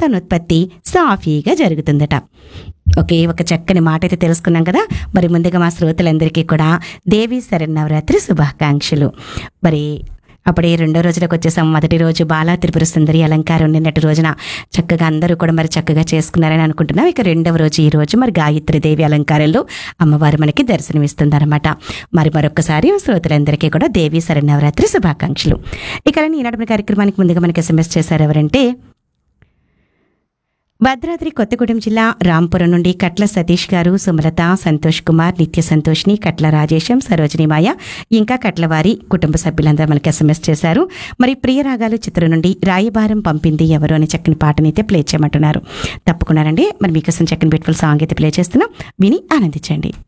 సంతానోత్పత్తి సాఫీగా జరుగుతుందట ఒకే ఒక చక్కని మాట అయితే తెలుసుకున్నాం కదా మరి ముందుగా మా శ్రోతలందరికీ కూడా దేవి శరణవరాత్రి శుభాకాంక్షలు మరి అప్పుడే రెండో రోజులకు వచ్చేసాం మొదటి రోజు బాలా త్రిపుర సుందరి అలంకారం నిన్నటి రోజున చక్కగా అందరూ కూడా మరి చక్కగా చేసుకున్నారని అనుకుంటున్నాం ఇక రెండవ రోజు ఈ రోజు మరి గాయత్రి దేవి అలంకారంలో అమ్మవారు మనకి దర్శనమిస్తుందన్నమాట మరి మరొకసారి శ్రోతలందరికీ కూడా దేవి శరణవరాత్రి శుభాకాంక్షలు ఇక ఈనాటి కార్యక్రమానికి ముందుగా మనకి ఎస్ఎంఎస్ చేశారు ఎవరంటే భద్రాద్రి కొత్తగూడెం జిల్లా రాంపురం నుండి కట్ల సతీష్ గారు సుమలత సంతోష్ కుమార్ నిత్య సంతోష్ని కట్ల రాజేశం సరోజిని మాయ ఇంకా కట్లవారి కుటుంబ సభ్యులందరూ మనకి ఎస్ఎంఎస్ చేశారు మరి ప్రియరాగాలు చిత్రం నుండి రాయబారం పంపింది ఎవరు అని చక్కని పాటని అయితే ప్లే చేయమంటున్నారు తప్పకుండానండి మరి మీకోసం చక్కని బ్యూటిఫుల్ సాంగ్ అయితే ప్లే చేస్తున్నాం విని ఆనందించండి